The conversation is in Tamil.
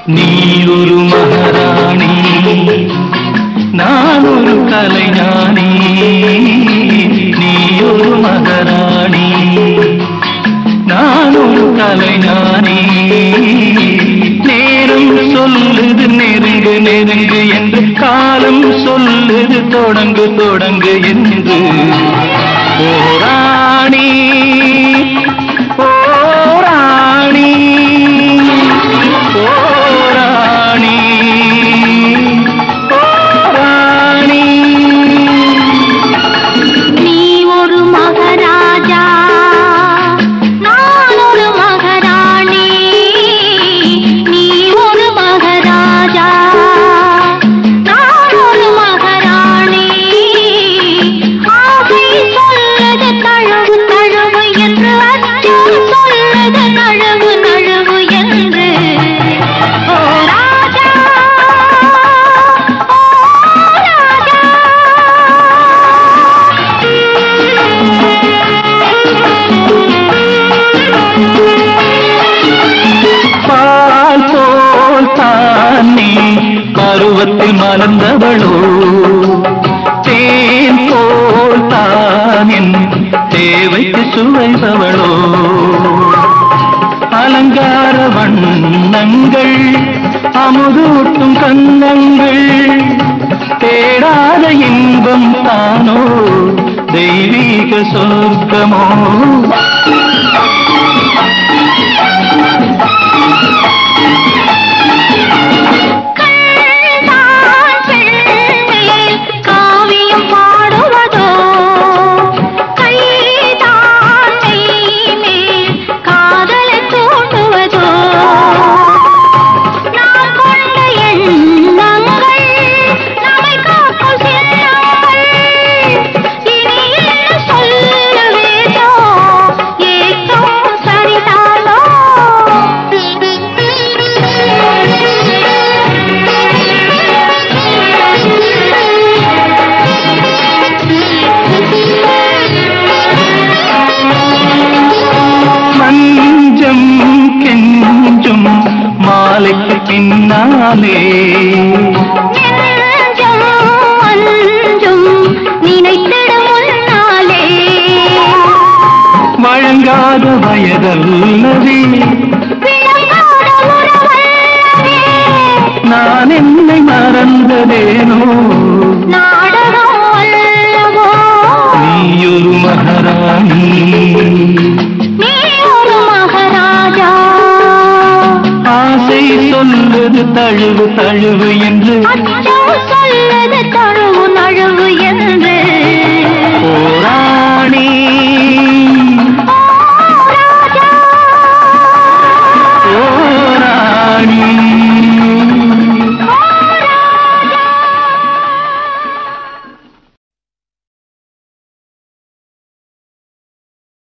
நீ ஒரு மகாராணி நான் ஒரு கலைஞானி நீ ஒரு மகாராணி நான் ஒரு கலைஞானி நேரம் சொல்லுது நெருங்கு நெருங்கு என்று காலம் சொல்லுது தொடங்கு தொடங்கு என்று ஓராணி ஓராணி ஓராணி ஓராணி நீ ஒரு மகாராஜா நான் ஒரு மகாராணி நீ ஒரு மகாராஜா நான் ஒரு மகாராணி ஆசை சொல்லுது தழுவு தழுவு என்று அச்சம் சொல்லுது நழுவு நழுவு என்று ஓ ராஜா ஓ பால் போல் தான் நீ பருவத்தில் மலர்ந்தவளோ தேன் போல் தான் என் தேவைக்கு சுவைபவளோ அலங்கார வண்ணங்கள் அமுதூட்டும் கன்னங்கள் தேடாத இன்பம் தானோ தெய்வீக சொர்க்கமோ கண்தான் பெண்ணே காவியம் பாடுவதோ கைதான் மெய்மே காதலை தூண்டுவதோ நாம் கொண்ட எண்ணங்கள் நம்மை காக்கும் சின்னங்கள் இனி என்ன சொல்ல வேண்டோ ஏக்கம் சரிதானோ மஞ்சம் கெஞ்சும் மாலைக்கு பின்னாலே நெஞ்சம் அஞ்சும் நினைத்திடும் முன்னாலே வழங்காத வயதல்லவே விளங்காத உறவல்லவே நான் என்னை மறந்ததேனோ நாடகம் அல்லவோ நீயொரு மகாராணி நீ ஒரு மகாராஜா ஆசை சொல்வது தழுவு தழுவு என்று அச்சம் சொல்லுது